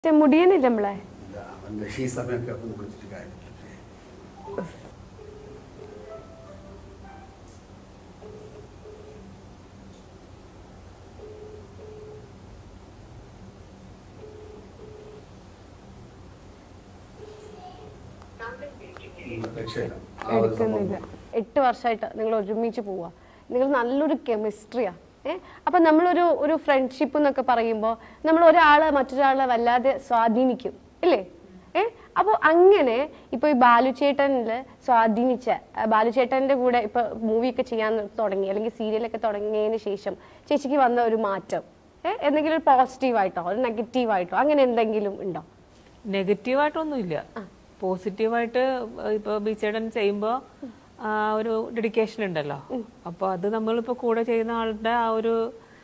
പക്ഷെ മുടിയനില്ല നമ്മളെ ഇല്ല, അവന്റെ ഈ സമയമൊക്കെ ഒന്ന് വിളിച്ചിട്ട് കാര്യമില്ല ഉം, രക്ഷയില്ല ആ ഒരു എടുക്കുന്നില്ല സംഭവം എട്ട് വർഷമായിട്ട് നിങ്ങൾ ഒരുമിച്ച് പോവാ നിങ്ങൾ നല്ലൊരു കെമിസ്ട്രിയാ ഏ അപ്പൊ നമ്മളൊരു ഒരു ഫ്രണ്ട്ഷിപ്പ് എന്നൊക്കെ പറയുമ്പോൾ നമ്മൾ ഒരാളെ മറ്റൊരാളെ വല്ലാതെ സ്വാധീനിക്കും ഇല്ലേ ഏ അപ്പോൾ അങ്ങനെ ഇപ്പൊ ഈ ബാലുചേട്ടനിൽ സ്വാധീനിച്ച ആ, ബാലുചേട്ടന്റെ കൂടെ ഇപ്പൊ മൂവി ഒക്കെ ചെയ്യാൻ തുടങ്ങി അല്ലെങ്കിൽ സീരിയലൊക്കെ തുടങ്ങിയതിന് ശേഷം ചേച്ചിക്ക് വന്ന ഒരു മാറ്റം ഏ എന്തെങ്കിലും ഒരു പോസിറ്റീവായിട്ടോ ഒരു നെഗറ്റീവായിട്ടോ അങ്ങനെ എന്തെങ്കിലും ഉണ്ടോ നെഗറ്റീവായിട്ടൊന്നുമില്ല പോസിറ്റീവായിട്ട് ഇപ്പോൾ ബീച്ചേടൻ ചെയ്യുമ്പോൾ ഒരു ഡെഡിക്കേഷൻ ഉണ്ടല്ലോ അപ്പോൾ അത് നമ്മളിപ്പോൾ കൂടെ ചെയ്യുന്ന ആളുടെ ആ ഒരു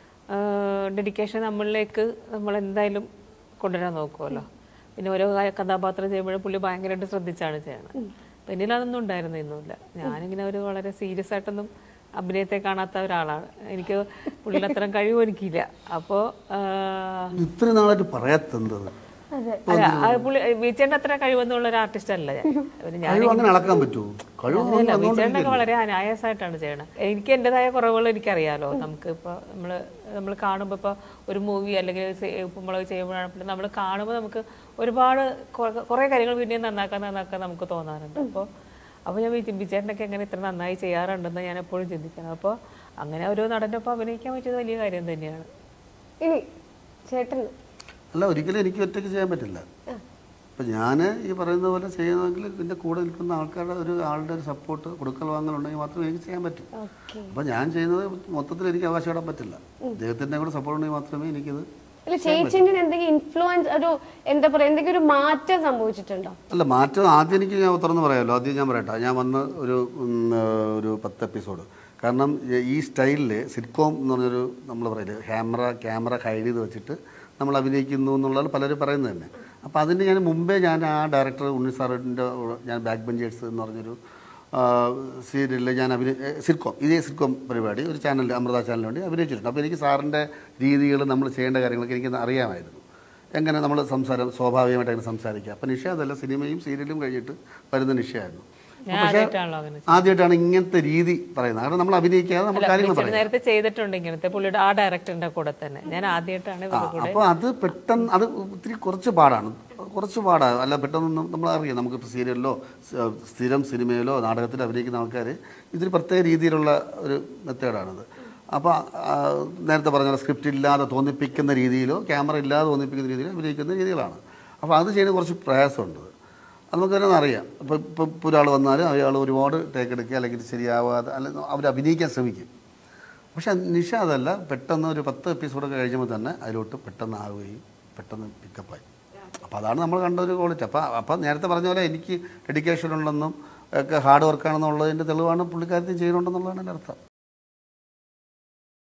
ഡെഡിക്കേഷൻ നമ്മളിലേക്ക് നമ്മൾ എന്തായാലും കൊണ്ടുവരാൻ നോക്കുമല്ലോ പിന്നെ ഓരോ ക- കഥാപാത്രം ചെയ്യുമ്പോഴും പുള്ളി ഭയങ്കരമായിട്ട് ശ്രദ്ധിച്ചാണ് ചെയ്യണത് പിന്നിൽ അതൊന്നും ഉണ്ടായിരുന്നൊന്നുമില്ല ഞാനിങ്ങനെ ഒരു വളരെ സീരിയസ് ആയിട്ടൊന്നും അഭിനയത്തെ കാണാത്ത ഒരാളാണ് എനിക്ക് പുള്ളിയുടെ അത്രയും കഴിവും എനിക്കില്ല അപ്പോൾ ഇത്രയും നാളായിട്ട് പറയാത്തെന്തത് അതെ അല്ല ആ പുള്ളി ബീച്ചേന്റെ അത്ര കഴിവെന്നുള്ള ഒരു ആർട്ടിസ്റ്റ് അല്ല ഞാൻ പിന്നെ ഞാൻ കഴിവ് അങ്ങനെ അളക്കാൻ പറ്റുമോ കഴിവ് അങ്ങനെയല്ല ബീച്ചേട്ടനൊക്കെ വളരെ അനായാസമായിട്ടാണ് ചെയ്യണത് എനിക്ക് എന്റേതായ കുറവുകൾ എനിക്കറിയാലോ നമുക്ക് ഇപ്പൊ നമ്മള് നമ്മൾ കാണുമ്പോൾ ഇപ്പോൾ ഒരു മൂവി അല്ലെങ്കിൽ ഉപ്പുമുളക് ചെയ്യുമ്പോഴാണ് നമ്മൾ കാണുമ്പോൾ നമുക്ക് ഒരുപാട് കുറെ- കുറെ കാര്യങ്ങൾ പിന്നെയും നന്നാക്കാൻ നന്നാക്കാൻ നമുക്ക് തോന്നാറുണ്ട് അപ്പോൾ അപ്പോൾ ഞാൻ വിചാരിച്ചു ബിച്ചേട്ടനൊക്കെ എങ്ങനെ ഇത്ര നന്നായി ചെയ്യാറുണ്ടെന്ന് ഞാൻ എപ്പോഴും ചിന്തിക്കണം അപ്പോൾ അങ്ങനെ ഒരു നടൻ്റെ ഒപ്പം അഭിനയിക്കാൻ പറ്റിയത് വലിയ കാര്യം തന്നെയാണ് ഇനി ചേട്ടൻ അല്ല ഒരിക്കലും എനിക്ക് ഒറ്റയ്ക്ക് ചെയ്യാൻ പറ്റില്ല അപ്പം ഞാൻ ഈ പറയുന്ന പോലെ ചെയ്യുന്നതെങ്കിൽ ഇതിൻ്റെ കൂടെ നിൽക്കുന്ന ആൾക്കാരുടെ ഒരു ആളുടെ ഒരു സപ്പോർട്ട് കൊടുക്കൽ വാങ്ങലുണ്ടെങ്കിൽ മാത്രമേ എനിക്ക് ചെയ്യാൻ പറ്റൂ ഓക്കെ അപ്പം ഞാൻ ചെയ്യുന്നത് മൊത്തത്തിൽ എനിക്ക് അവകാശപ്പെടാൻ പറ്റില്ല അദ്ദേഹത്തിൻ്റെ കൂടെ സപ്പോർട്ട് ഉണ്ടെങ്കിൽ മാത്രമേ എനിക്കിത് അല്ല ചേച്ചിന്റെ എന്തെങ്കിലും ഇൻഫ്ലുവൻസ് ഒരു എന്താ പറയാ എന്തെങ്കിലും ഒരു മാറ്റം സംഭവിച്ചിട്ടുണ്ടോ അല്ല മാറ്റം ആദ്യം എനിക്ക് ഞാൻ തുറന്ന് പറയാമല്ലോ ആദ്യം ഞാൻ പറയട്ടെ ഞാൻ വന്ന് ഒരു ഉം, ആ, ഒരു പത്ത് എപ്പിസോഡ് കാരണം ഈ- ഈ സ്റ്റൈലിൽ സിറ്റ്കോം എന്ന് പറഞ്ഞൊരു നമ്മൾ പറയില്ലേ ക്യാമറ ക്യാമറ ഹൈഡ് ചെയ്ത് വെച്ചിട്ട് നമ്മൾ അഭിനയിക്കുന്നു എന്നുള്ളത് പലരും പറയുന്നത് തന്നെ അപ്പോൾ അതിന് ഞാൻ മുമ്പേ ഞാൻ ആ ഡയറക്ടർ ഉണ്ണി സാറിൻ്റെ ഞാൻ ബാക്ക് ബെഞ്ചേഴ്സ് എന്ന് പറഞ്ഞൊരു സീരിയലിൽ ഞാൻ അഭിനയ സിറ്റ്കോം ഇതേ സിറ്റ്കോം പരിപാടി ഒരു ചാനലിൽ അമൃത ചാനലിന് വേണ്ടി അഭിനയിച്ചിട്ടുണ്ട് അപ്പോൾ എനിക്ക് സാറിൻ്റെ രീതികൾ നമ്മൾ ചെയ്യേണ്ട കാര്യങ്ങളൊക്കെ എനിക്ക് അറിയാമായിരുന്നു എങ്ങനെ നമ്മൾ സംസാരം സ്വാഭാവികമായിട്ട് അങ്ങനെ സംസാരിക്കുക അപ്പം നിഷ അതല്ല സിനിമയും സീരിയലും കഴിഞ്ഞിട്ട് വരുന്ന നിഷയായിരുന്നു ഞാൻ ആദ്യമായിട്ടാണല്ലോ അങ്ങനെ ആദ്യമായിട്ടാണ് ഇങ്ങനത്തെ രീതി പറയുന്നത് കാരണം നമ്മൾ അഭിനയിക്കാതെ നമ്മൾ കാര്യങ്ങൾ ബീച്ചേട്ടൻ പറയും നേരത്തെ ചെയ്തിട്ടുണ്ട് ഇങ്ങനത്തെ പുള്ളിയുടെ ആ ഡയറക്ടറിന്റെ കൂടെ തന്നെ ഞാൻ ആദ്യമായിട്ടാണ് ഇവരുടെ കൂടെ അപ്പോൾ അത് പെട്ടെന്ന് അത് ഒത്തിരി കുറച്ച് പാടാണ് കുറച്ച് പാടാണ് അല്ല പെട്ടെന്നൊന്നും നമ്മൾ അറിയാം നമുക്കിപ്പോൾ സീരിയലിലോ സ- സ്ഥിരം സിനിമയിലോ നാടകത്തിലോ അഭിനയിക്കുന്ന ആൾക്കാർ ഇതൊരു പ്രത്യേക രീതിയിലുള്ള ഒരു മെത്തേഡാണിത് അപ്പോൾ നേരത്തെ പറഞ്ഞ പോലെ സ്ക്രിപ്റ്റ് ഇല്ലാതെ തോന്നിപ്പിക്കുന്ന രീതിയിലോ ക്യാമറ ഇല്ലാതെ തോന്നിപ്പിക്കുന്ന രീതിയിലോ അഭിനയിക്കുന്ന രീതികളാണ് അപ്പോൾ അത് ചെയ്യുന്ന കുറച്ച് പ്രയാസമുണ്ട് അത് നമുക്ക് തന്നെ അറിയാം ഇപ്പോൾ ഇപ്പോൾ ഇപ്പോൾ ഒരാൾ വന്നാൽ അയാൾ ഒരുപാട് ടേക്ക് എടുക്കുക അല്ലെങ്കിൽ ശരിയാവാതെ അല്ലെങ്കിൽ അവർ അഭിനയിക്കാൻ ശ്രമിക്കും പക്ഷെ നിഷ അതല്ല പെട്ടെന്ന് ഒരു പത്ത് എപ്പിസോഡൊക്കെ കഴിയുമ്പോൾ തന്നെ അതിലോട്ട് പെട്ടെന്ന് ആവുകയും പെട്ടെന്ന് പിക്കപ്പായി അപ്പോൾ അതാണ് നമ്മൾ കണ്ട ഒരു ക്വാളിറ്റി അപ്പോൾ അപ്പം നേരത്തെ പറഞ്ഞ പോലെ എനിക്ക് ഡെഡിക്കേഷൻ ഉണ്ടെന്നും ഒക്കെ ഹാർഡ് വർക്കാണെന്നുള്ളതിൻ്റെ തെളിവാണ് പുള്ളിക്കാരത്തിൽ ചെയ്യുന്നുണ്ടെന്നുള്ളതാണ് എൻ്റെ അർത്ഥം